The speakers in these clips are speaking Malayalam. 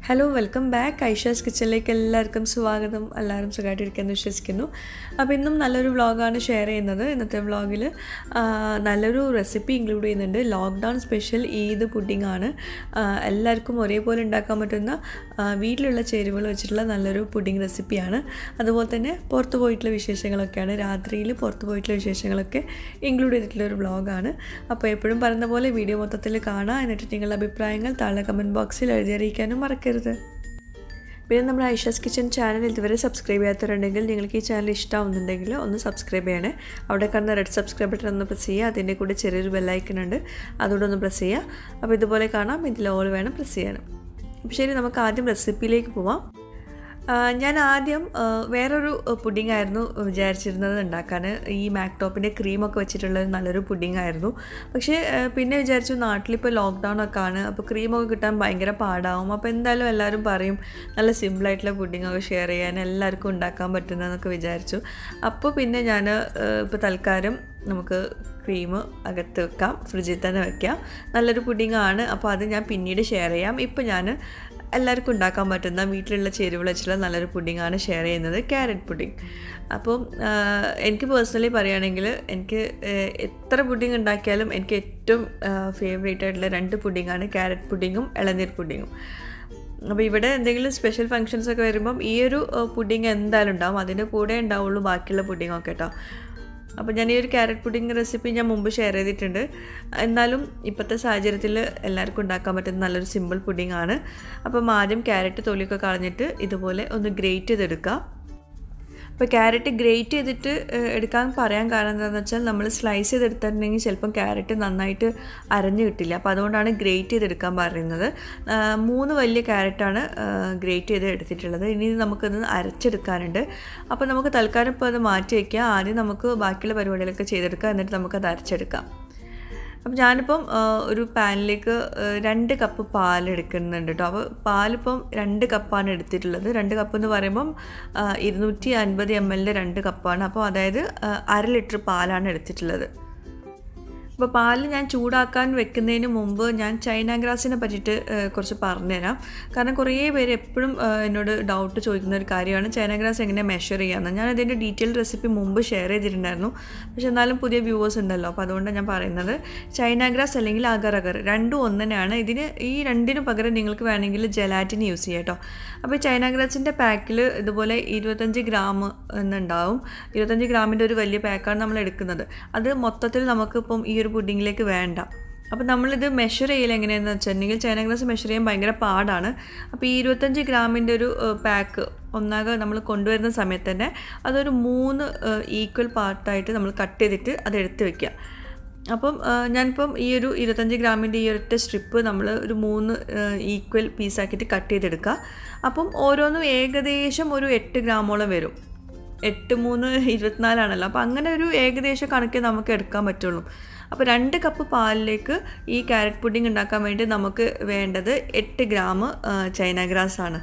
ഹലോ വെൽക്കം ബാക്ക് ഐഷാസ് കിച്ചണിലേക്ക് എല്ലാവർക്കും സ്വാഗതം എല്ലാവരും സുഖമായിട്ടിരിക്കുമെന്ന് വിശ്വസിക്കുന്നു അപ്പോൾ ഇന്നും നല്ലൊരു വ്ളോഗാണ് ഷെയർ ചെയ്യുന്നത് ഇന്നത്തെ വ്ളോഗിൽ നല്ലൊരു റെസിപ്പി ഇൻക്ലൂഡ് ചെയ്യുന്നുണ്ട് ലോക്ക്ഡൗൺ സ്പെഷ്യൽ ഈദ് പുഡിംഗ് ആണ് ആ, എല്ലാവർക്കും ഒരേപോലെ ഉണ്ടാക്കാൻ പറ്റുന്ന ആ, വീട്ടിലുള്ള ചേരുവകൾ വെച്ചിട്ടുള്ള നല്ലൊരു പുഡിംഗ് റെസിപ്പിയാണ് അതുപോലെ തന്നെ പുറത്ത് പോയിട്ടുള്ള വിശേഷങ്ങളൊക്കെയാണ് രാത്രിയിൽ പുറത്ത് പോയിട്ടുള്ള വിശേഷങ്ങളൊക്കെ ഇൻക്ലൂഡ് ചെയ്തിട്ടുള്ള ഒരു വ്ളോഗാണ് അപ്പോൾ എപ്പോഴും പറയുന്ന പോലെ വീഡിയോ മൊത്തത്തിൽ കാണാം എന്നിട്ട് നിങ്ങളുടെ അഭിപ്രായങ്ങൾ താഴെ കമൻറ്റ് ബോക്സിൽ എഴുതി അറിയിക്കാനും മറക്കരുത് പിന്നെ നമ്മുടെ ഐഷാസ് കിച്ചൺ ചാനൽ ഇതുവരെ സബ്സ്ക്രൈബ് ചെയ്യാത്തവരുണ്ടെങ്കിൽ നിങ്ങൾക്ക് ഈ ചാനൽ ഇഷ്ടമാവുന്നുണ്ടെങ്കിൽ ഒന്ന് സബ്സ്ക്രൈബ് ചെയ്യണേ അവിടെ കാണുന്ന റെഡ് സബ്സ്ക്രൈബ് ബട്ടൺ ഒന്ന് പ്രസ് ചെയ്യുക അതിൻ്റെ കൂടെ ചെറിയൊരു ബെല്ലൈക്കൺ ഉണ്ട് അതുകൂടെ ഒന്ന് പ്രസ് ചെയ്യുക അപ്പോൾ ഇതുപോലെ കാണാം ഇതിൽ ഓൾ വേണം പ്രസ് ചെയ്യാനും അപ്പോൾ ശരി നമുക്ക് ആദ്യം റെസിപ്പിയിലേക്ക് പോവാം ആ, ഞാൻ ആദ്യം ആ, വേറൊരു പുഡിംഗ് ആയിരുന്നു വിചാരിച്ചിരുന്നത് ഉണ്ടാക്കാൻ ഈ മാക്ടോപ്പിൻ്റെ ക്രീമൊക്കെ വെച്ചിട്ടുള്ള ഒരു നല്ലൊരു പുഡിംഗ് ആയിരുന്നു പക്ഷേ ആ, പിന്നെ വിചാരിച്ചു നാട്ടിലിപ്പോൾ ലോക്ക്ഡൗൺ ഒക്കെ ആണ് അപ്പോൾ ക്രീമൊക്കെ കിട്ടാൻ ഭയങ്കര പാടാവും അപ്പോൾ എന്തായാലും എല്ലാവരും പറയും നല്ല സിമ്പിളായിട്ടുള്ള പുഡിങ്ങൊക്കെ ഷെയർ ചെയ്യാൻ എല്ലാവർക്കും ഉണ്ടാക്കാൻ പറ്റുന്നതെന്നൊക്കെ വിചാരിച്ചു അപ്പോൾ പിന്നെ ഞാൻ ഇപ്പോൾ തൽക്കാലം നമുക്ക് ക്രീം അകത്ത് വെക്കാം ഫ്രിഡ്ജിൽ തന്നെ വെക്കാം നല്ലൊരു പുഡിംഗ് ആണ് അപ്പോൾ അത് ഞാൻ പിന്നീട് ഷെയർ ചെയ്യാം ഇപ്പോൾ ഞാൻ എല്ലാവർക്കും ഉണ്ടാക്കാൻ പറ്റുന്ന വീട്ടിലുള്ള ചേരുവകൾ വെച്ചുള്ള നല്ലൊരു പുഡിങ്ങാണ് ഷെയർ ചെയ്യുന്നത് ക്യാരറ്റ് പുഡിംഗ് അപ്പം ആ, എനിക്ക് പേഴ്സണലി പറയുകയാണെങ്കിൽ എനിക്ക് ആ, എത്ര പുഡിംഗ് ഉണ്ടാക്കിയാലും എനിക്ക് ഏറ്റവും ഫേവറേറ്റ് ആയിട്ടുള്ള രണ്ട് പുഡിങ്ങാണ് ക്യാരറ്റ് പുഡിങ്ങും ഇളനീർ പുഡിങ്ങും അപ്പോൾ ഇവിടെ എന്തെങ്കിലും സ്പെഷ്യൽ ഫങ്ഷൻസ് ഒക്കെ വരുമ്പം ഈ ഒരു പുഡിങ് എന്തായാലും ഉണ്ടാവും അതിൻ്റെ കൂടെ ഉണ്ടാവുള്ളൂ ബാക്കിയുള്ള പുഡിങ്ങൊക്കെ കേട്ടോ അപ്പോൾ ഞാൻ ഈ ഒരു ക്യാരറ്റ് പുഡിംഗ് റെസിപ്പി ഞാൻ മുമ്പ് ഷെയർ ചെയ്തിട്ടുണ്ട് എന്നാലും ഇപ്പോഴത്തെ സാഹചര്യത്തിൽ എല്ലാവർക്കും ഉണ്ടാക്കാൻ പറ്റുന്ന നല്ലൊരു സിമ്പിൾ പുഡിംഗ് ആണ് അപ്പം ആദ്യം ക്യാരറ്റ് തൊലിയൊക്കെ കളഞ്ഞിട്ട് ഇതുപോലെ ഒന്ന് ഗ്രേറ്റ് ചെയ്തെടുക്കുക അപ്പോൾ ക്യാരറ്റ് ഗ്രേറ്റ് ചെയ്തിട്ട് ഏഹ്, എടുക്കാൻ പറയാൻ കാരണം എന്താണെന്ന് വെച്ചാൽ നമ്മൾ സ്ലൈസ് ചെയ്തെടുത്തിട്ടുണ്ടെങ്കിൽ ചിലപ്പം ക്യാരറ്റ് നന്നായിട്ട് അരഞ്ഞു കിട്ടില്ല അപ്പോൾ അതുകൊണ്ടാണ് ഗ്രേറ്റ് ചെയ്തെടുക്കാൻ പറയുന്നത് ആ, മൂന്ന് വലിയ ക്യാരറ്റാണ് ഗ്രേറ്റ് ചെയ്ത് എടുത്തിട്ടുള്ളത് ഇനി ഇത് നമുക്കത് അരച്ചെടുക്കാനുണ്ട് അപ്പോൾ നമുക്ക് തൽക്കാലം ഇപ്പോൾ അത് മാറ്റി വയ്ക്കുക ആദ്യം നമുക്ക് ബാക്കിയുള്ള പരിപാടികളൊക്കെ ചെയ്തെടുക്കാം എന്നിട്ട് നമുക്കത് അരച്ചെടുക്കാം അപ്പം ഞാനിപ്പം ആ, ഒരു പാനിലേക്ക് ആ, രണ്ട് കപ്പ് പാൽ എടുക്കുന്നുണ്ട് കേട്ടോ അപ്പോൾ പാലിപ്പം രണ്ട് കപ്പാണ് എടുത്തിട്ടുള്ളത് രണ്ട് കപ്പ് എന്ന് പറയുമ്പം ആ, ഇരുന്നൂറ്റി അൻപത് എം എല്ലിൻ്റെ രണ്ട് കപ്പാണ് അപ്പോൾ അതായത് ആ, അര ലിറ്റർ പാലാണ് എടുത്തിട്ടുള്ളത് അപ്പോൾ പാല് ഞാൻ ചൂടാക്കാൻ വെക്കുന്നതിന് മുമ്പ് ഞാൻ ചൈന ഗ്രാസിനെ പറ്റിയിട്ട് ഏഹ്, കുറച്ച് പറഞ്ഞുതരാം കാരണം കുറേ പേര് എപ്പോഴും ഏഹ്, എന്നോട് ഡൗട്ട് ചോദിക്കുന്ന ഒരു കാര്യമാണ് ചൈന ഗ്രാസ് എങ്ങനെ മെഷർ ചെയ്യാമെന്ന് ഞാൻ അതിൻ്റെ ഡീറ്റെയിൽ റെസിപ്പി മുമ്പ് ഷെയർ ചെയ്തിട്ടുണ്ടായിരുന്നു പക്ഷെ എന്നാലും പുതിയ വ്യൂവേഴ്സ് ഉണ്ടല്ലോ അപ്പോൾ അതുകൊണ്ടാണ് ഞാൻ പറയുന്നത് ചൈന ഗ്രാസ് അല്ലെങ്കിൽ അഗർ അഗർ രണ്ടും ഒന്നിനാണ് ഇതിന് ഈ രണ്ടിന് പകരം നിങ്ങൾക്ക് വേണമെങ്കിൽ ജെലാറ്റിൻ യൂസ് ചെയ്യാം കേട്ടോ അപ്പോൾ ഈ ചൈന ഗ്രാസിൻ്റെ പാക്കിൽ ഇതുപോലെ ഇരുപത്തഞ്ച് ഗ്രാം എന്നുണ്ടാവും ഇരുപത്തഞ്ച് ഗ്രാമിൻ്റെ ഒരു വലിയ പാക്കാണ് നമ്മൾ എടുക്കുന്നത് അത് മൊത്തത്തിൽ നമുക്കിപ്പം ഈ ഒരു പുഡിങ്ങിലേക്ക് വേണ്ട അപ്പോൾ നമ്മളിത് മെഷർ ചെയ്യൽ എങ്ങനെയാണെന്ന് വെച്ചിട്ടുണ്ടെങ്കിൽ ചൈന ഗ്ലാസ് മെഷർ ചെയ്യാൻ ഭയങ്കര പാടാണ് അപ്പോൾ ഈ ഇരുപത്തഞ്ച് ഗ്രാമിൻ്റെ ഒരു പാക്ക് ഒന്നാകെ നമ്മൾ കൊണ്ടുവരുന്ന സമയത്ത് തന്നെ അതൊരു മൂന്ന് ഈക്വൽ പാർട്ടായിട്ട് നമ്മൾ കട്ട് ചെയ്തിട്ട് അത് എടുത്ത് വെക്കുക അപ്പം ആ, ഞാനിപ്പം ഈ ഒരു ഇരുപത്തഞ്ച് ഗ്രാമിൻ്റെ ഈ ഒരൊറ്റ സ്ട്രിപ്പ് നമ്മൾ ഒരു മൂന്ന് ഈക്വൽ പീസാക്കിയിട്ട് കട്ട് ചെയ്തെടുക്കുക അപ്പം ഓരോന്നും ഏകദേശം ഒരു എട്ട് ഗ്രാമോളം വരും എട്ട് മൂന്ന് ഇരുപത്തിനാലാണല്ലോ അപ്പോൾ അങ്ങനെ ഒരു ഏകദേശം കണക്കേ നമുക്ക് എടുക്കാൻ പറ്റുള്ളൂ അപ്പോൾ രണ്ട് കപ്പ് പാലിലേക്ക് ഈ ക്യാരറ്റ് പുഡിംഗ് ഉണ്ടാക്കാൻ വേണ്ടി നമുക്ക് വേണ്ടത് എട്ട് ഗ്രാം ആ, ചൈന ഗ്രാസ് ആണ്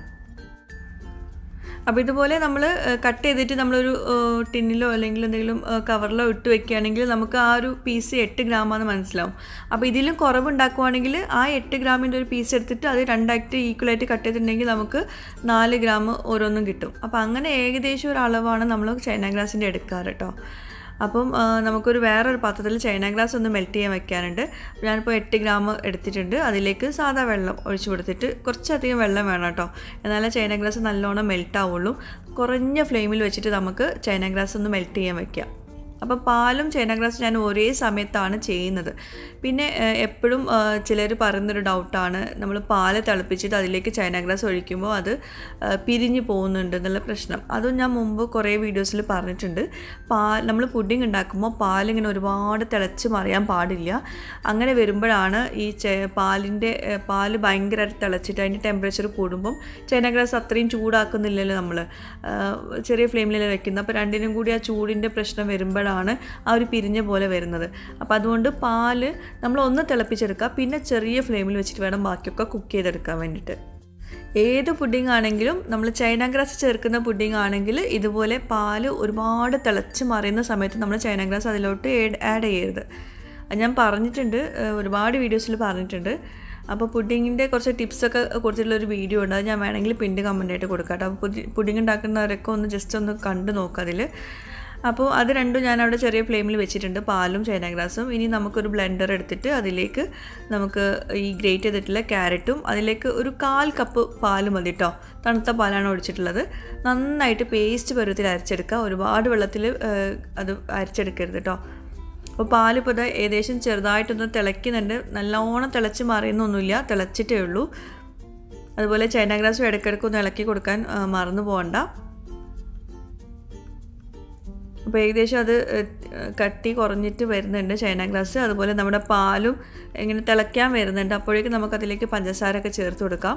അപ്പോൾ ഇതുപോലെ നമ്മൾ കട്ട് ചെയ്തിട്ട് നമ്മളൊരു ഏഹ്, ടിന്നിലോ അല്ലെങ്കിൽ എന്തെങ്കിലും ഏഹ്, കവറിലോ ഇട്ട് വെക്കുകയാണെങ്കിൽ നമുക്ക് ആ ഒരു പീസ് എട്ട് ഗ്രാമാണെന്ന് മനസ്സിലാവും അപ്പോൾ ഇതിലും കുറവുണ്ടാക്കുവാണെങ്കിൽ ആ എട്ട് ഗ്രാമിൻ്റെ ഒരു പീസ് എടുത്തിട്ട് അത് രണ്ടായിട്ട് ഈക്വലായിട്ട് കട്ട് ചെയ്തിട്ടുണ്ടെങ്കിൽ നമുക്ക് നാല് ഗ്രാം ഓരോന്നും കിട്ടും അപ്പോൾ അങ്ങനെ ഏകദേശം ഒരു അളവാണ് നമ്മൾ ചൈന ഗ്രാസിൻ്റെ എടുക്കാറ് കേട്ടോ അപ്പം ആ, നമുക്കൊരു വേറൊരു പാത്രത്തിൽ ചൈന ഗ്ലാസ് ഒന്ന് മെൽറ്റ് ചെയ്യാൻ വെക്കാനുണ്ട് ഞാനിപ്പോൾ എട്ട് ഗ്രാം എടുത്തിട്ടുണ്ട് അതിലേക്ക് സാധാ വെള്ളം ഒഴിച്ചു കൊടുത്തിട്ട് കുറച്ചധികം വെള്ളം വേണം കേട്ടോ എന്നാലേ ചൈന ഗ്ലാസ് നല്ലോണം മെൽറ്റ് ആവുള്ളൂ കുറഞ്ഞ ഫ്ലെയിമിൽ വെച്ചിട്ട് നമുക്ക് ചൈന ഗ്ലാസ് ഒന്ന് മെൽറ്റ് ചെയ്യാൻ വെക്കാം അപ്പം പാലും ചൈന ഗ്ലാസ് ഞാൻ ഒരേ സമയത്താണ് ചെയ്യുന്നത് പിന്നെ ഏഹ്, എപ്പോഴും ചിലർ പറയുന്നൊരു ഡൗട്ടാണ് നമ്മൾ പാല് തിളപ്പിച്ചിട്ട് അതിലേക്ക് ചൈന ഗ്ലാസ് ഒഴിക്കുമ്പോൾ അത് ഏഹ്, പിരിഞ്ഞു പോകുന്നുണ്ട് എന്നുള്ള പ്രശ്നം അതും ഞാൻ മുമ്പ് കുറേ വീഡിയോസിൽ പറഞ്ഞിട്ടുണ്ട് പാൽ നമ്മൾ പുഡിംഗ് ഉണ്ടാക്കുമ്പോൾ പാലിങ്ങനെ ഒരുപാട് തിളച്ച് മറിയാൻ പാടില്ല അങ്ങനെ വരുമ്പോഴാണ് ഈ ചെ പാലിൻ്റെ ഏഹ്, പാല് ഭയങ്കരമായിട്ട് തിളച്ചിട്ട് അതിൻ്റെ ടെമ്പറേച്ചർ കൂടുമ്പം ചൈന ഗ്ലാസ് അത്രയും ചൂടാക്കുന്നില്ലല്ലോ നമ്മൾ ചെറിയ ഫ്ലെയിമിലല്ലേ വെക്കുന്നത് അപ്പോൾ രണ്ടിനും കൂടി ആ ചൂടിൻ്റെ പ്രശ്നം വരുമ്പോഴാണ് ആ ഒരു പിരിഞ്ഞ പോലെ വരുന്നത് അപ്പോൾ അതുകൊണ്ട് പാല് നമ്മൾ ഒന്ന് തിളപ്പിച്ചെടുക്കുക പിന്നെ ചെറിയ ഫ്ലെയിമിൽ വെച്ചിട്ട് വേണം ബാക്കിയൊക്കെ കുക്ക് ചെയ്തെടുക്കാൻ വേണ്ടിയിട്ട് ഏത് പുഡിംഗ് ആണെങ്കിലും നമ്മൾ ചൈന ഗ്രാസ് ചേർക്കുന്ന പുഡിംഗ് ആണെങ്കിൽ ഇതുപോലെ പാല് ഒരുപാട് തിളച്ച് മറിയുന്ന സമയത്ത് നമ്മൾ ചൈന ഗ്രാസ് അതിലോട്ട് ആഡ് ചെയ്യരുത് അത് ഞാൻ പറഞ്ഞിട്ടുണ്ട് ഏഹ് ഒരുപാട് വീഡിയോസിൽ പറഞ്ഞിട്ടുണ്ട് അപ്പോൾ പുഡിങ്ങിൻ്റെ കുറച്ച് ടിപ്സൊക്കെ കൊടുത്തിട്ടുള്ള ഒരു വീഡിയോ ഉണ്ട് അത് ഞാൻ വേണമെങ്കിൽ പിൻ്റെ കമൻ്റ് ആയിട്ട് കൊടുക്കാം കേട്ടോ അപ്പോൾ പുഡിങ് ഉണ്ടാക്കുന്നവരൊക്കെ ഒന്ന് ജസ്റ്റ് ഒന്ന് കണ്ടു നോക്കുക അതിൽ അപ്പോൾ അത് രണ്ടും ഞാൻ അവിടെ ചെറിയ ഫ്ലെയിമിൽ വെച്ചിട്ടുണ്ട് പാലും ചൈന ഗ്രാസും ഇനി നമുക്കൊരു ബ്ലെൻഡർ എടുത്തിട്ട് അതിലേക്ക് നമുക്ക് ഈ ഗ്രേറ്റ് ചെയ്തിട്ടുള്ള ക്യാരറ്റും അതിലേക്ക് ഒരു കാൽ കപ്പ് പാല് മതി കേട്ടോ തണുത്ത പാലാണ് ഒഴിച്ചിട്ടുള്ളത് നന്നായിട്ട് പേസ്റ്റ് പരുവത്തിൽ അരച്ചെടുക്കുക ഒരുപാട് വെള്ളത്തിൽ അത് അരച്ചെടുക്കരുത് കേട്ടോ അപ്പോൾ പാലിപ്പോൾ ഇത് ഏകദേശം ചെറുതായിട്ടൊന്ന് തിളയ്ക്കുന്നുണ്ട് നല്ലോണം തിളച്ച് മാറിയെന്നൊന്നുമില്ല തിളച്ചിട്ടേ ഉള്ളൂ അതുപോലെ ചൈന ഗ്രാസും ഇടയ്ക്കിടയ്ക്ക് ഒന്ന് ഇളക്കി കൊടുക്കാൻ മറന്നു പോകണ്ട അപ്പോൾ ഏകദേശം അത് കട്ടി കുറഞ്ഞിട്ട് വരുന്നുണ്ട് ചൈന ഗ്ലാസ് അതുപോലെ നമ്മുടെ പാലും ഇങ്ങനെ തിളയ്ക്കാൻ വരുന്നുണ്ട് അപ്പോഴേക്കും നമുക്കതിലേക്ക് പഞ്ചസാരയൊക്കെ ചേർത്ത് കൊടുക്കാം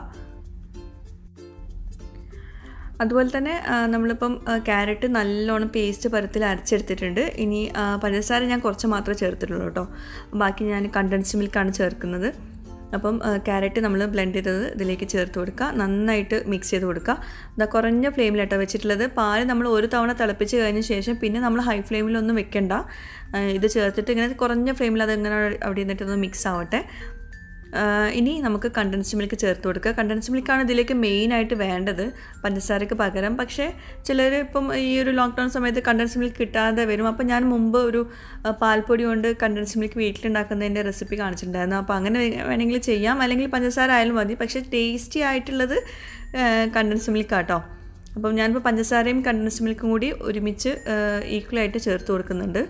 അതുപോലെ തന്നെ നമ്മളിപ്പം ക്യാരറ്റ് നല്ലോണം പേസ്റ്റ് പരത്തിൽ അരച്ചെടുത്തിട്ടുണ്ട് ഇനി പഞ്ചസാര ഞാൻ കുറച്ച് മാത്രമേ ചേർത്തിട്ടുള്ളൂ കേട്ടോ ബാക്കി ഞാൻ കണ്ടൻസ് മിൽക്കാണ് ചേർക്കുന്നത് അപ്പം ക്യാരറ്റ് നമ്മൾ ബ്ലെൻഡ് ചെയ്തത് ഇതിലേക്ക് ചേർത്ത് കൊടുക്കുക നന്നായിട്ട് മിക്സ് ചെയ്ത് കൊടുക്കുക ഇതാ കുറഞ്ഞ ഫ്ലെയിമിലാട്ടോ വെച്ചിട്ടുള്ളത് പാല് നമ്മൾ ഒരു തവണ തിളപ്പിച്ച് കഴിഞ്ഞ ശേഷം പിന്നെ നമ്മൾ ഹൈ ഫ്ലെയിമിലൊന്നും വെക്കണ്ട ഇത് ചേർത്തിട്ട് ഇങ്ങനെ കുറഞ്ഞ ഫ്ലെയിമിൽ അതിങ്ങനെ അവിടെ നിന്നിട്ടൊന്ന് മിക്സ് ആവട്ടെ ഇനി നമുക്ക് കണ്ടൻസ്ഡ് മിൽക്ക് ചേർത്ത് കൊടുക്കുക കണ്ടൻസ്ഡ് മിൽക്കാണ് ഇതിലേക്ക് മെയിനായിട്ട് വേണ്ടത് പഞ്ചസാരയ്ക്ക് പകരം പക്ഷേ ചിലർ ഇപ്പം ഈ ഒരു ലോക്ക്ഡൗൺ സമയത്ത് കണ്ടൻസ്ഡ് മിൽക്ക് കിട്ടാതെ വരും അപ്പോൾ ഞാൻ മുമ്പ് ഒരു പാൽപ്പൊടി കൊണ്ട് കണ്ടൻസ്ഡ് മിൽക്ക് വീട്ടിലുണ്ടാക്കുന്നതിൻ്റെ റെസിപ്പി കാണിച്ചിട്ടുണ്ടായിരുന്നു അപ്പോൾ അങ്ങനെ വേണമെങ്കിൽ ചെയ്യാം അല്ലെങ്കിൽ പഞ്ചസാര ആയാലും മതി പക്ഷേ ടേസ്റ്റി ആയിട്ടുള്ളത് കണ്ടൻസ്ഡ് മിൽക്ക് ആട്ടോ അപ്പം ഞാനിപ്പോൾ പഞ്ചസാരയും കണ്ടൻസ്ഡ് മിൽക്കും കൂടി ഒരുമിച്ച് ഈക്വലായിട്ട് ചേർത്ത് കൊടുക്കുന്നുണ്ട്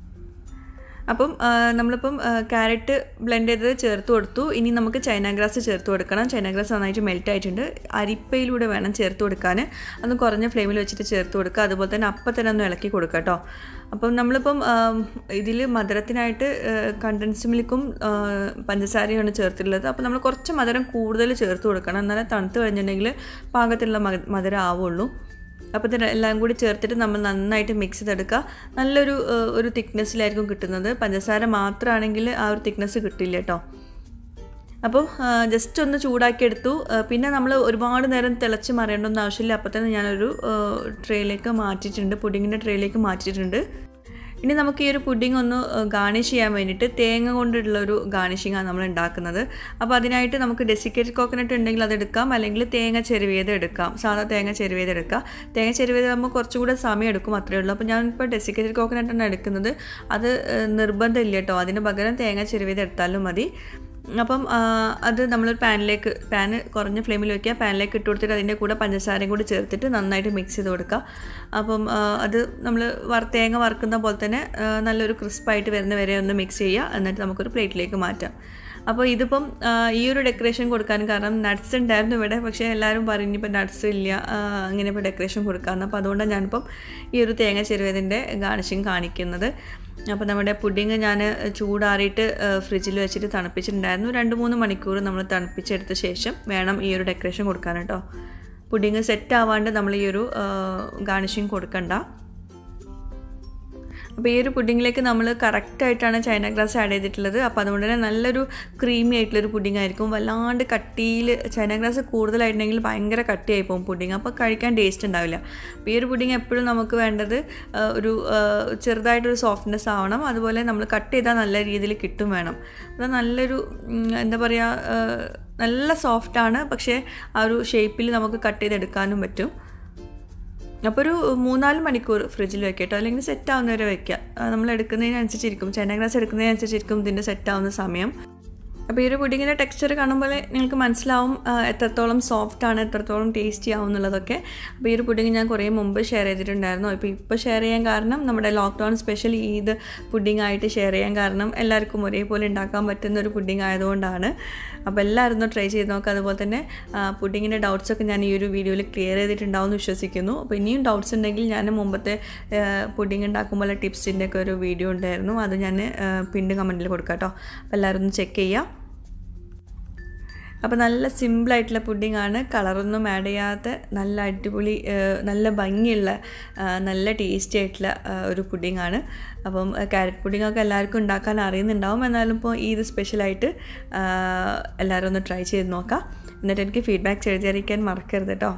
അപ്പം നമ്മളിപ്പം ക്യാരറ്റ് ബ്ലെൻഡ് ചെയ്തത് ചേർത്ത് കൊടുത്തു ഇനി നമുക്ക് ചൈന ഗ്രാസ് ചേർത്ത് കൊടുക്കണം ചൈന ഗ്രാസ് നന്നായിട്ട് മെൽറ്റ് ആയിട്ടുണ്ട് അരിപ്പയിലൂടെ വേണം ചേർത്ത് കൊടുക്കാൻ അത് കുറഞ്ഞ ഫ്ലെയിമിൽ വെച്ചിട്ട് ചേർത്ത് കൊടുക്കുക അതുപോലെ തന്നെ അപ്പം തന്നെ ഒന്ന് ഇളക്കി കൊടുക്കുക കേട്ടോ അപ്പം നമ്മളിപ്പം ഇതിൽ മധുരത്തിനായിട്ട് കണ്ടൻസ് മിൽക്കും പഞ്ചസാരയാണ് ചേർത്തിട്ടുള്ളത് അപ്പോൾ നമ്മൾ കുറച്ച് മധുരം കൂടുതൽ ചേർത്ത് കൊടുക്കണം എന്നാലേ തണുത്ത് കഴിഞ്ഞിട്ടുണ്ടെങ്കിൽ പാകത്തിലുള്ള മധുരം ആവുള്ളൂ അപ്പോൾ ഇതിന് എല്ലാം കൂടി ചേർത്തിട്ട് നമ്മൾ നന്നായിട്ട് മിക്സ് ചെയ്തെടുക്കുക നല്ലൊരു ഒരു തിക്നെസ്സിലായിരിക്കും കിട്ടുന്നത് പഞ്ചസാര മാത്രമാണെങ്കിൽ ആ ഒരു തിക്നെസ് കിട്ടില്ല കേട്ടോ അപ്പോൾ ജസ്റ്റ് ഒന്ന് ചൂടാക്കിയെടുത്തു പിന്നെ നമ്മൾ ഒരുപാട് നേരം തിളച്ച് മറിയേണ്ടൊന്നും ആവശ്യമില്ല അപ്പോൾ തന്നെ ഞാനൊരു ട്രേയിലേക്ക് മാറ്റിയിട്ടുണ്ട് പുഡിങ്ങിൻ്റെ ട്രേയിലേക്ക് മാറ്റിയിട്ടുണ്ട് ഇനി നമുക്ക് ഈ ഒരു പുഡിംഗ് ഒന്ന് ഗാർണിഷ് ചെയ്യാൻ വേണ്ടിയിട്ട് തേങ്ങ കൊണ്ടുള്ള ഒരു ഗാർണിഷിങ്ങാണ് നമ്മൾ ഉണ്ടാക്കുന്നത് അപ്പോൾ അതിനായിട്ട് നമുക്ക് ഡെസിക്കേറ്റഡ് കോക്കനട്ട് ഉണ്ടെങ്കിൽ അത് എടുക്കാം അല്ലെങ്കിൽ തേങ്ങ ചെരുവിയത് എടുക്കാം സാധാ തേങ്ങ ചെരുവിയത് എടുക്കാം തേങ്ങ ചെരുവിയത് ആകുമ്പോൾ കുറച്ചുകൂടെ സമയം എടുക്കും അത്രയേ ഉള്ളൂ അപ്പോൾ ഞാനിപ്പോൾ ഡെസിക്കേറ്റഡ് കോക്കനട്ടാണ് എടുക്കുന്നത് അത് നിർബന്ധമില്ല കേട്ടോ അതിന് പകരം തേങ്ങ ചെരുവിയത് എടുത്താലും മതി അപ്പം അത് നമ്മളൊരു പാനിലേക്ക് പാന് കുറഞ്ഞ ഫ്ലെയിമിൽ വെക്കുക പാനിലേക്ക് ഇട്ട് കൊടുത്തിട്ട് അതിൻ്റെ കൂടെ പഞ്ചസാരയും കൂടി ചേർത്തിട്ട് നന്നായിട്ട് മിക്സ് ചെയ്ത് കൊടുക്കുക അപ്പം അത് നമ്മൾ വർ തേങ്ങ വറുക്കുന്ന പോലെ തന്നെ നല്ലൊരു ക്രിസ്പായിട്ട് വരുന്ന വരെ ഒന്ന് മിക്സ് ചെയ്യുക എന്നിട്ട് നമുക്കൊരു പ്ലേറ്റിലേക്ക് മാറ്റാം അപ്പോൾ ഇതിപ്പം ഈ ഒരു ഡെക്കറേഷൻ കൊടുക്കാൻ കാരണം നട്ട്സ് ഉണ്ടായിരുന്നു ഇവിടെ പക്ഷേ എല്ലാവരും പറയും ഇനിയിപ്പോൾ നട്ട്സ് ഇല്ല അങ്ങനെ ഇപ്പോൾ ഡെക്കറേഷൻ കൊടുക്കാമെന്ന് അപ്പോൾ അതുകൊണ്ടാണ് ഞാനിപ്പം ഈ ഒരു തേങ്ങ ചെരുവതിൻ്റെ ഗാർണിഷിങ് കാണിക്കുന്നത് അപ്പോൾ നമ്മുടെ പുഡിങ് ഞാൻ ചൂടാറിയിട്ട് ഫ്രിഡ്ജിൽ വെച്ചിട്ട് തണുപ്പിച്ചിട്ടുണ്ടായിരുന്നു രണ്ട് മൂന്ന് മണിക്കൂർ നമ്മൾ തണുപ്പിച്ചെടുത്ത ശേഷം വേണം ഈ ഒരു ഡെക്കറേഷൻ കൊടുക്കാൻ കേട്ടോ പുഡിങ് സെറ്റ് ആവാണ്ട് നമ്മൾ ഈ ഒരു ഗാർണിഷിങ് കൊടുക്കണ്ട അപ്പോൾ ഈ ഒരു പുഡിങ്ങിലേക്ക് നമ്മൾ കറക്റ്റായിട്ടാണ് ചൈന ഗ്രാസ് ആഡ് ചെയ്തിട്ടുള്ളത് അപ്പോൾ അതുകൊണ്ട് തന്നെ നല്ലൊരു ക്രീമി ആയിട്ടുള്ളൊരു പുഡിംഗ് ആയിരിക്കും വല്ലാണ്ട് കട്ടിയിൽ ചൈന ഗ്രാസ് കൂടുതലായിട്ടുണ്ടെങ്കിൽ ഭയങ്കര കട്ടിയായി പോകും പുഡിങ് അപ്പോൾ കഴിക്കാൻ ടേസ്റ്റ് ഉണ്ടാവില്ല അപ്പോൾ ഈ ഒരു പുഡിങ് എപ്പോഴും നമുക്ക് വേണ്ടത് ഒരു ചെറുതായിട്ടൊരു സോഫ്റ്റ്നെസ് ആവണം അതുപോലെ നമ്മൾ കട്ട് ചെയ്താൽ നല്ല രീതിയിൽ കിട്ടും വേണം അത് നല്ലൊരു എന്താ പറയുക നല്ല സോഫ്റ്റാണ് പക്ഷേ ആ ഒരു ഷേപ്പിൽ നമുക്ക് കട്ട് ചെയ്തെടുക്കാനും പറ്റും അപ്പോൾ ഒരു മൂന്നാല് മണിക്കൂർ ഫ്രിഡ്ജിൽ വെക്കുക കേട്ടോ അല്ലെങ്കിൽ സെറ്റ് ആവുന്നവരെ വെക്കുക നമ്മൾ എടുക്കുന്നതിനനുസരിച്ചിരിക്കും ചൈന ഗ്രാസ് എടുക്കുന്നതിനനുസരിച്ചിരിക്കും ഇതിൻ്റെ സെറ്റ് ആവുന്ന സമയം അപ്പോൾ ഈ ഒരു പുഡിങ്ങിൻ്റെ ടെക്സ്ചർ കാണുമ്പോൾ നിങ്ങൾക്ക് മനസ്സിലാവും എത്രത്തോളം സോഫ്റ്റ് ആണ് എത്രത്തോളം ടേസ്റ്റി ആവും എന്നുള്ളതൊക്കെ അപ്പോൾ ഈ ഒരു പുഡിങ് ഞാൻ കുറേ മുമ്പ് ഷെയർ ചെയ്തിട്ടുണ്ടായിരുന്നു അപ്പോൾ ഇപ്പോൾ ഷെയർ ചെയ്യാൻ കാരണം നമ്മുടെ ലോക്ക്ഡൗൺ സ്പെഷ്യൽ ഈദ് പുഡിംഗ് ആയിട്ട് ഷെയർ ചെയ്യാൻ കാരണം എല്ലാവർക്കും ഒരേപോലെ ഉണ്ടാക്കാൻ പറ്റുന്ന ഒരു പുഡിംഗ് ആയതുകൊണ്ടാണ് അപ്പോൾ എല്ലാവരും ഒന്ന് ട്രൈ ചെയ്ത് നോക്കുക അതുപോലെ തന്നെ പുഡിങ്ങിൻ്റെ ഡൗട്ട്സൊക്കെ ഞാൻ ഈ ഒരു വീഡിയോയിൽ ക്ലിയർ ചെയ്തിട്ടുണ്ടാവും എന്ന് വിശ്വസിക്കുന്നു അപ്പോൾ ഇനിയും ഡൗട്ട്സ് ഉണ്ടെങ്കിൽ ഞാൻ മുമ്പത്തെ പുഡിങ് ഉണ്ടാക്കുമ്പോൾ ടിപ്സിൻ്റെ ഒക്കെ ഒരു വീഡിയോ ഉണ്ടായിരുന്നു അത് ഞാൻ പിണ്ട് കമൻറ്റിൽ കൊടുക്കാം കേട്ടോ അപ്പോൾ എല്ലാവരും ഒന്ന് ചെക്ക് ചെയ്യുക അപ്പോൾ നല്ല സിമ്പിളായിട്ടുള്ള പുഡിംഗ് ആണ് കളറൊന്നും ആഡ് ചെയ്യാത്ത നല്ല അടിപൊളി നല്ല ഭംഗിയുള്ള നല്ല ടേസ്റ്റി ആയിട്ടുള്ള ഒരു പുഡിംഗ് ആണ് അപ്പം ക്യാരറ്റ് പുഡിംഗ് ഒക്കെ എല്ലാവർക്കും ഉണ്ടാക്കാൻ അറിയുന്നുണ്ടാവും എന്നാലും ഇപ്പോൾ ഇത് സ്പെഷ്യലായിട്ട് എല്ലാവരും ഒന്ന് ട്രൈ ചെയ്ത് നോക്കാം എന്നിട്ട് എനിക്ക് ഫീഡ്ബാക്ക് എഴുതിയറിയിക്കാൻ മറക്കരുത് കേട്ടോ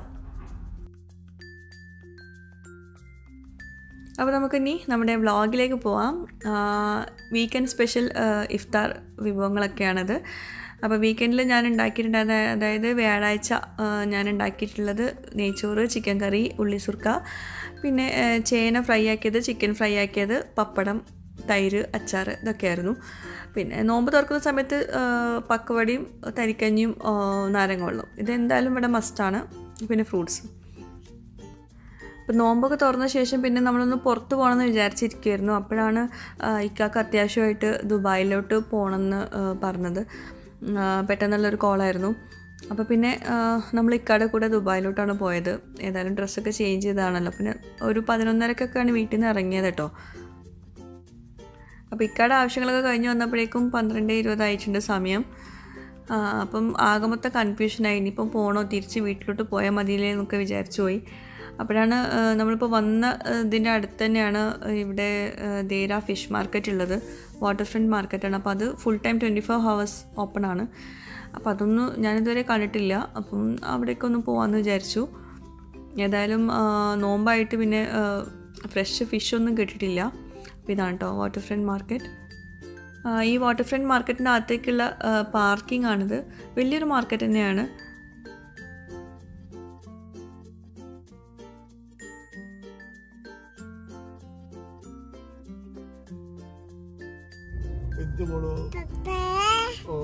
അപ്പോൾ നമുക്കിനി നമ്മുടെ വ്ളോഗിലേക്ക് പോവാം വീക്കെൻഡ് സ്പെഷ്യൽ ഇഫ്താർ വിഭവങ്ങളൊക്കെയാണിത് അപ്പോൾ വീക്കെൻഡിൽ ഞാൻ ഉണ്ടാക്കിയിട്ടുണ്ടായിരുന്ന അതായത് വ്യാഴാഴ്ച ആ, ഞാൻ ഉണ്ടാക്കിയിട്ടുള്ളത് നെയ്ച്ചോറ് ചിക്കൻ കറി ഉള്ളിസുർക്ക പിന്നെ ആ, ചേന ഫ്രൈ ആക്കിയത് ചിക്കൻ ഫ്രൈ ആക്കിയത് പപ്പടം തൈര് അച്ചാർ ഇതൊക്കെയായിരുന്നു പിന്നെ നോമ്പ് തുറക്കുന്ന സമയത്ത് ആ, പക്കവടിയും തരിക്കഞ്ഞിയും ആ, നാരങ്ങ വെള്ളം ഇതെന്തായാലും ഇവിടെ മസ്റ്റാണ് പിന്നെ ഫ്രൂട്ട്സ് ഇപ്പം നോമ്പൊക്കെ തുറന്ന ശേഷം പിന്നെ നമ്മളൊന്ന് പുറത്ത് പോകണമെന്ന് വിചാരിച്ചിരിക്കുമായിരുന്നു അപ്പോഴാണ് ആ, ഇക്കാക്ക് അത്യാവശ്യമായിട്ട് ദുബായിലോട്ട് പോകണമെന്ന് ആ, പറഞ്ഞത് ആ, പെട്ടെന്നുള്ളൊരു കോളായിരുന്നു അപ്പോൾ പിന്നെ ആ, നമ്മൾ ഇക്കാടെ കൂടെ ദുബായിലോട്ടാണ് പോയത് ഏതായാലും ഡ്രസ്സൊക്കെ ചേഞ്ച് ചെയ്തതാണല്ലോ പിന്നെ ഒരു പതിനൊന്നരക്കൊക്കെയാണ് വീട്ടിൽ നിന്ന് ഇറങ്ങിയത് കേട്ടോ അപ്പോൾ ഇക്കാടെ ആവശ്യങ്ങളൊക്കെ കഴിഞ്ഞ് വന്നപ്പോഴേക്കും പന്ത്രണ്ട് ഇരുപതായിട്ടുണ്ട് സമയം ആ, അപ്പം ആകമൊത്ത കൺഫ്യൂഷനായി ഇനിയിപ്പം പോകണോ തിരിച്ച് വീട്ടിലോട്ട് പോയാൽ മതിയില്ലേ എന്നൊക്കെ വിചാരിച്ചു പോയി അപ്പോഴാണ് ആ, നമ്മളിപ്പോൾ വന്ന ആ, ഇതിൻ്റെ അടുത്ത് തന്നെയാണ് ഇവിടെ ആ, ദേര ഫിഷ് മാർക്കറ്റ് ഉള്ളത് വാട്ടർ ഫ്രണ്ട് മാർക്കറ്റാണ് അപ്പോൾ അത് full time twenty four hours open ആണ് അപ്പോൾ അതൊന്നും ഞാനിതുവരെ കണ്ടിട്ടില്ല അപ്പം അവിടേക്കൊന്ന് പോകാമെന്ന് വിചാരിച്ചു ഏതായാലും ആ, നോമ്പായിട്ട് പിന്നെ ഫ്രഷ് ഫിഷൊന്നും കിട്ടിയിട്ടില്ല അപ്പോൾ ഇതാണ് കേട്ടോ വാട്ടർ ഫ്രണ്ട് മാർക്കറ്റ് ആ, ഈ വാട്ടർ ഫ്രണ്ട് മാർക്കറ്റിൻ്റെ അകത്തേക്കുള്ള പാർക്കിംഗ് ആണിത് വലിയൊരു മാർക്കറ്റ് തന്നെയാണ് എന്ത് മോളോ ഓ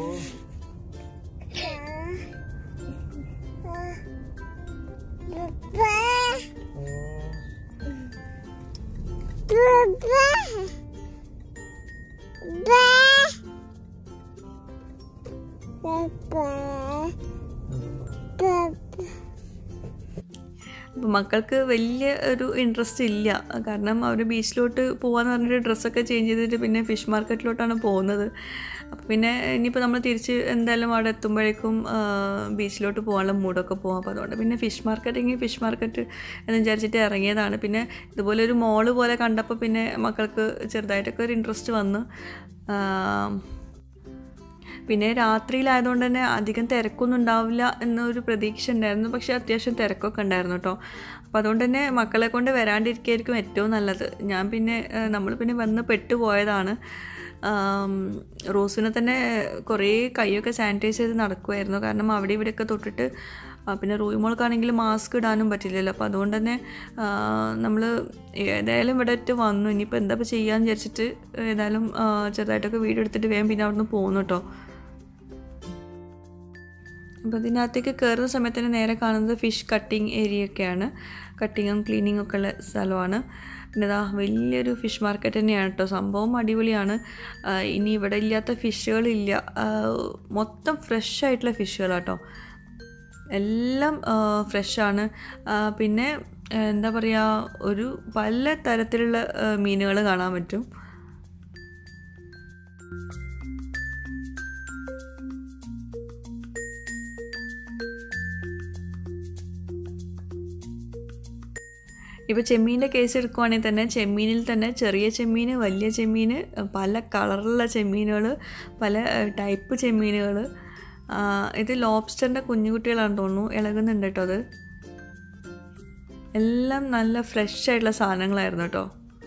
ഓ. അപ്പോൾ മക്കൾക്ക് വലിയ ഒരു ഇൻട്രസ്റ്റ് ഇല്ല കാരണം അവർ ബീച്ചിലോട്ട് പോകാന്ന് പറഞ്ഞിട്ട് ഡ്രസ്സൊക്കെ ചേഞ്ച് ചെയ്തിട്ട് പിന്നെ ഫിഷ് മാർക്കറ്റിലോട്ടാണ് പോകുന്നത് അപ്പോൾ പിന്നെ ഇനിയിപ്പോൾ നമ്മൾ തിരിച്ച് എന്തായാലും അവിടെ എത്തുമ്പോഴേക്കും ആ, ബീച്ചിലോട്ട് പോകാനുള്ള മൂഡൊക്കെ പോകും അപ്പോൾ അതുകൊണ്ട് പിന്നെ ഫിഷ് മാർക്കറ്റെങ്കിൽ ഫിഷ് മാർക്കറ്റ് എന്ന് വിചാരിച്ചിട്ട് ഇറങ്ങിയതാണ് പിന്നെ ഇതുപോലെ ഒരു മോള് പോലെ കണ്ടപ്പോൾ പിന്നെ മക്കൾക്ക് ചെറുതായിട്ടൊക്കെ ഒരു ഇൻട്രസ്റ്റ് വന്നു ആ, പിന്നെ രാത്രിയിലായതുകൊണ്ട് തന്നെ അധികം തിരക്കൊന്നും ഉണ്ടാവില്ല എന്നൊരു പ്രതീക്ഷ ഉണ്ടായിരുന്നു പക്ഷേ അത്യാവശ്യം തിരക്കൊക്കെ ഉണ്ടായിരുന്നു കേട്ടോ അപ്പോൾ അതുകൊണ്ട് തന്നെ മക്കളെ കൊണ്ട് വരാണ്ടിരിക്കുകയായിരിക്കും ഏറ്റവും നല്ലത് ഞാൻ പിന്നെ നമ്മൾ പിന്നെ വന്ന് പെട്ടുപോയതാണ് ആം, റോസിനെ തന്നെ കുറേ കൈയൊക്കെ സാനിറ്റൈസ് ചെയ്ത് നടക്കുമായിരുന്നു കാരണം അവിടെ ഇവിടെയൊക്കെ തൊട്ടിട്ട് ആ, പിന്നെ റൂമോൾക്കാണെങ്കിൽ മാസ്ക് ഇടാനും പറ്റില്ലല്ലോ അപ്പോൾ അതുകൊണ്ട് തന്നെ നമ്മൾ ഏതായാലും ഇവിടെ ഒറ്റ വന്നു ഇനിയിപ്പോൾ എന്താ ഇപ്പോൾ ചെയ്യാന്ന് വിചാരിച്ചിട്ട് ഏതായാലും ആ, ചെറുതായിട്ടൊക്കെ വീഡിയോ എടുത്തിട്ട് വേഗം പിന്നെ അവിടുന്ന് പോകുന്നു കേട്ടോ അപ്പോൾ ഇതിനകത്തേക്ക് കയറുന്ന സമയത്ത് തന്നെ നേരെ കാണുന്നത് ഫിഷ് കട്ടിങ് ഏരിയ ഒക്കെയാണ് കട്ടിങ്ങും ക്ലീനിങ്ങും ഒക്കെ ഉള്ള സ്ഥലമാണ് പിന്നെ ഇതാ വലിയൊരു ഫിഷ് മാർക്കറ്റ് തന്നെയാണ് കേട്ടോ സംഭവം അടിപൊളിയാണ് ആ, ഇനി ഇവിടെ ഇല്ലാത്ത ഫിഷുകളില്ല ആ, മൊത്തം ഫ്രഷ് ആയിട്ടുള്ള ഫിഷുകളാട്ടോ എല്ലാം ഫ്രഷാണ് പിന്നെ ആ, എന്താ പറയുക ഒരു പല തരത്തിലുള്ള മീനുകൾ കാണാൻ പറ്റും ഇപ്പോൾ ചെമ്മീൻ്റെ കേസ് എടുക്കുവാണെങ്കിൽ തന്നെ ചെമ്മീനിൽ തന്നെ ചെറിയ ചെമ്മീൻ വലിയ ചെമ്മീൻ പല കളറുള്ള ചെമ്മീനുകൾ പല ടൈപ്പ് ചെമ്മീനുകൾ ഇത് ലോബ്സ്റ്ററിൻ്റെ കുഞ്ഞുകുട്ടികളാണെന്ന് തോന്നുന്നു ഇളകുന്നുണ്ട് കേട്ടോ അത് എല്ലാം നല്ല ഫ്രഷ് ആയിട്ടുള്ള സാധനങ്ങളായിരുന്നു കേട്ടോ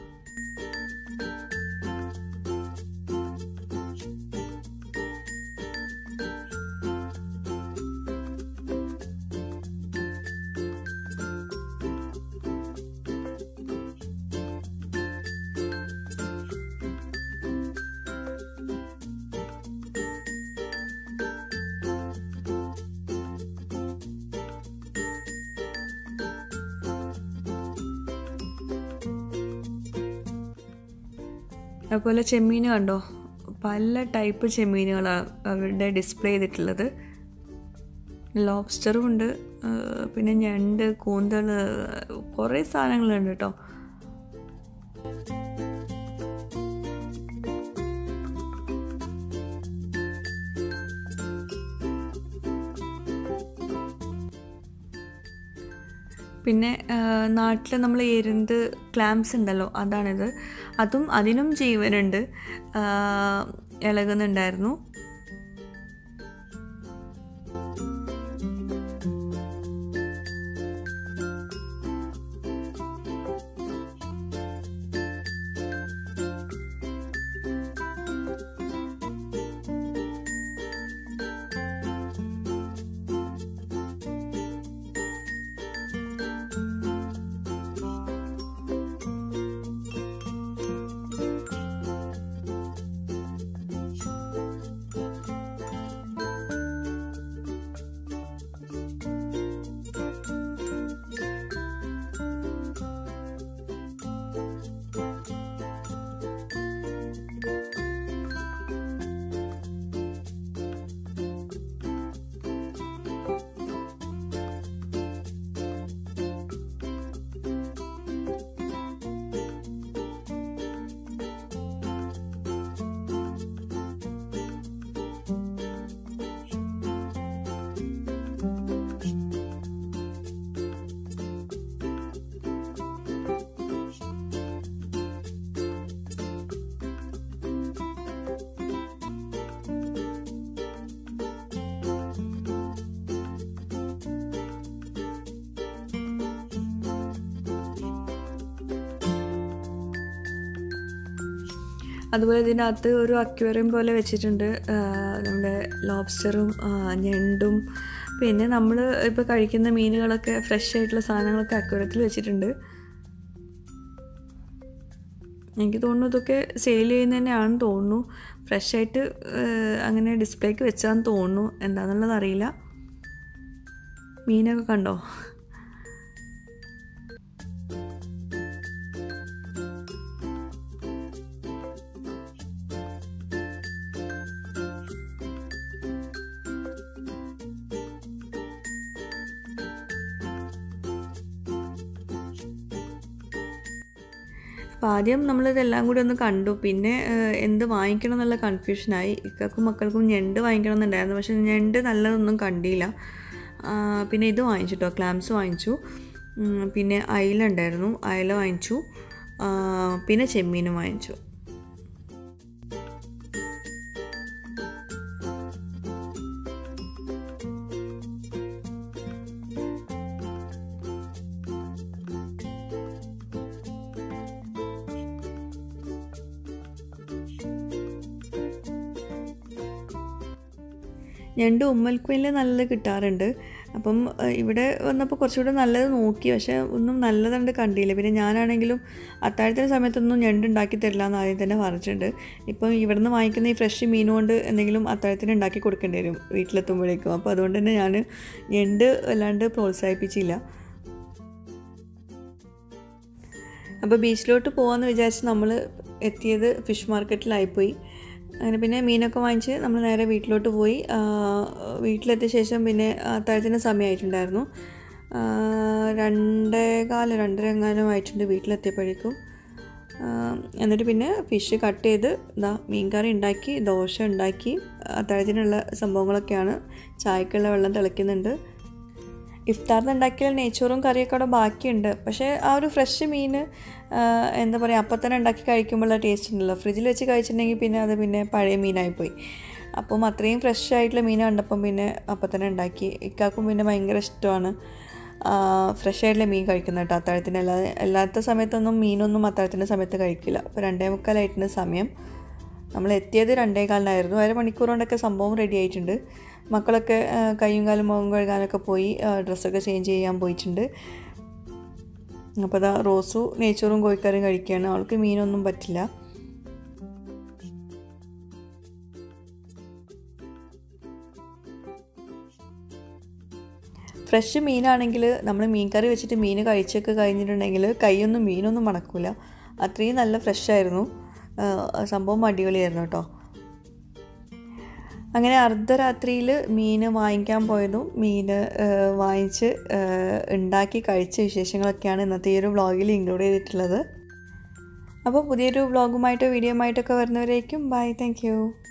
അതുപോലെ ചെമ്മീൻ കണ്ടോ പല ടൈപ്പ് ചെമ്മീനുകളാണ് അവരുടെ ഡിസ്പ്ലേ ചെയ്തിട്ടുള്ളത് ലോബ്സ്റ്ററും ഉണ്ട് ആ, പിന്നെ ഞണ്ട് കൂന്തൽ കുറേ സാധനങ്ങളുണ്ട് കേട്ടോ പിന്നെ നാട്ടിൽ നമ്മൾ എരുന്ത് ക്ലാംസ് ഉണ്ടല്ലോ അതാണിത് അതും അതിനും ജീവനുണ്ട് ആ, ഇളകുന്നുണ്ടായിരുന്നു അതുപോലെ ഇതിനകത്ത് ഒരു അക്വേറിയം പോലെ വെച്ചിട്ടുണ്ട് ആ, നമ്മുടെ ലോബ്സ്റ്ററും ആ, ഞണ്ടും പിന്നെ നമ്മൾ ഇപ്പോൾ കഴിക്കുന്ന മീനുകളൊക്കെ ഫ്രഷ് ആയിട്ടുള്ള സാധനങ്ങളൊക്കെ അക്വേറിയത്തിൽ വെച്ചിട്ടുണ്ട് എനിക്ക് തോന്നുന്നു ഇതൊക്കെ സെയിൽ ചെയ്യുന്ന തന്നെയാണെന്ന് തോന്നുന്നു ഫ്രഷ് ആയിട്ട് ഏഹ്, അങ്ങനെ ഡിസ്പ്ലേക്ക് വെച്ചാന്ന് തോന്നുന്നു എന്താണെന്നുള്ളത് അറിയില്ല മീനൊക്കെ കണ്ടോ അപ്പോൾ ആദ്യം നമ്മളിതെല്ലാം കൂടി ഒന്ന് കണ്ടു പിന്നെ ഏഹ്, എന്ത് വാങ്ങിക്കണം എന്നുള്ള കൺഫ്യൂഷനായി ഇക്കും മക്കൾക്കും ഞണ്ട് വാങ്ങിക്കണം എന്നുണ്ടായിരുന്നു പക്ഷേ ഞണ്ട് നല്ലതൊന്നും കണ്ടില്ല ആ, പിന്നെ ഇത് വാങ്ങിച്ചു കേട്ടോ ക്ലാംസ് വാങ്ങിച്ചു ഉം, പിന്നെ അയില ഉണ്ടായിരുന്നു അയില വാങ്ങിച്ചു ആ, പിന്നെ ചെമ്മീനും വാങ്ങിച്ചു ഞണ്ട് ഉമ്മൽക്കുയിൽ നല്ലത് കിട്ടാറുണ്ട് അപ്പം ഏഹ്, ഇവിടെ വന്നപ്പോൾ കുറച്ചുകൂടെ നല്ലത് നോക്കി പക്ഷേ ഒന്നും നല്ലതുണ്ട് കണ്ടില്ല പിന്നെ ഞാനാണെങ്കിലും അത്താഴത്തിന് സമയത്തൊന്നും ഞണ്ട് ഉണ്ടാക്കി തരില്ല എന്ന് ആദ്യം തന്നെ പറഞ്ഞിട്ടുണ്ട് ഇപ്പം ഇവിടുന്ന് വാങ്ങിക്കുന്ന ഈ ഫ്രഷ് മീൻ കൊണ്ട് എന്തെങ്കിലും അത്താഴത്തിന് ഉണ്ടാക്കി കൊടുക്കേണ്ടി വരും വീട്ടിലെത്തുമ്പോഴേക്കും അപ്പോൾ അതുകൊണ്ട് തന്നെ ഞാൻ ഞണ്ട് വല്ലാണ്ട് പ്രോത്സാഹിപ്പിച്ചില്ല അപ്പോൾ ബീച്ചിലോട്ട് പോകാമെന്ന് വിചാരിച്ച് നമ്മൾ എത്തിയത് ഫിഷ് മാർക്കറ്റിലായിപ്പോയി അങ്ങനെ പിന്നെ മീനൊക്കെ വാങ്ങിച്ച് നമ്മൾ നേരെ വീട്ടിലോട്ട് പോയി ആ, വീട്ടിലെത്തിയ ശേഷം പിന്നെ അത്താഴത്തിന് സമയമായിട്ടുണ്ടായിരുന്നു ആ, രണ്ടേ കാല് രണ്ടര എങ്ങാനും ആയിട്ടുണ്ട് വീട്ടിലെത്തിയപ്പോഴേക്കും ആ, എന്നിട്ട് പിന്നെ ഫിഷ് കട്ട് ചെയ്ത് ഇതാ മീൻകറി ഉണ്ടാക്കി ദോശ ഉണ്ടാക്കി അത്താഴത്തിനുള്ള സംഭവങ്ങളൊക്കെയാണ് ചായക്കുള്ള വെള്ളം തിളയ്ക്കുന്നുണ്ട് ഇഫ്താറിന് ഉണ്ടാക്കിയ നെയ്ച്ചോറും കറിയൊക്കെ അവിടെ ബാക്കിയുണ്ട് പക്ഷേ ആ ഒരു ഫ്രഷ് മീൻ എന്താ പറയുക അപ്പം തന്നെ ഉണ്ടാക്കി കഴിക്കുമ്പോഴുള്ള ടേസ്റ്റ് ഉണ്ടല്ലോ ഫ്രിഡ്ജിൽ വെച്ച് കഴിച്ചിട്ടുണ്ടെങ്കിൽ പിന്നെ അത് പിന്നെ പഴയ മീനായിപ്പോയി അപ്പം അത്രയും ഫ്രഷ് ആയിട്ടുള്ള മീൻ കണ്ടപ്പം പിന്നെ അപ്പം തന്നെ ഉണ്ടാക്കി ഇക്കാക്കും പിന്നെ ഭയങ്കര ഇഷ്ടമാണ് ഫ്രഷ് ആയിട്ടുള്ള മീൻ കഴിക്കുന്നത് കേട്ടോ അത്താഴത്തിന് അല്ലാതെ അല്ലാത്ത സമയത്തൊന്നും മീനൊന്നും അത്താഴത്തിൻ്റെ സമയത്ത് കഴിക്കില്ല അപ്പോൾ രണ്ടേ മുക്കാലായിട്ടുണ്ട് സമയം നമ്മൾ എത്തിയത് രണ്ടേ കാലിനായിരുന്നു അര മണിക്കൂർ കൊണ്ടൊക്കെ സംഭവം റെഡി ആയിട്ടുണ്ട് മക്കളൊക്കെ ആ, കൈയും കാലും മുഖം കഴുകാനൊക്കെ പോയി ആ, ഡ്രസ്സൊക്കെ ചേഞ്ച് ചെയ്യാൻ പോയിട്ടുണ്ട് അപ്പോൾ അതാ റോസു നെയ്ച്ചോറും കോഴിക്കറിയും കഴിക്കുകയാണ് അവൾക്ക് മീനൊന്നും പറ്റില്ല ഫ്രഷ് മീനാണെങ്കിൽ നമ്മൾ മീൻ കറി വെച്ചിട്ട് മീൻ കഴിച്ചൊക്കെ കഴിഞ്ഞിട്ടുണ്ടെങ്കിൽ കൈയൊന്നും മീനൊന്നും മണക്കൂല അത്രയും നല്ല ഫ്രഷ് ആയിരുന്നു ആ, സംഭവം അടിപൊളിയായിരുന്നു കേട്ടോ അങ്ങനെ അർദ്ധരാത്രിയിൽ മീൻ വാങ്ങിക്കാൻ പോയതും മീൻ വാങ്ങിച്ച് ആ, ഉണ്ടാക്കി കഴിച്ച വിശേഷങ്ങളൊക്കെയാണ് ഇന്നത്തെ ഈ ഒരു വ്ളോഗിൽ ഇൻക്ലൂഡ് ചെയ്തിട്ടുള്ളത് അപ്പോൾ പുതിയൊരു വ്ളോഗുമായിട്ടോ വീഡിയോ ആയിട്ടൊക്കെ വരുന്നവരേക്കും ബൈ താങ്ക് യു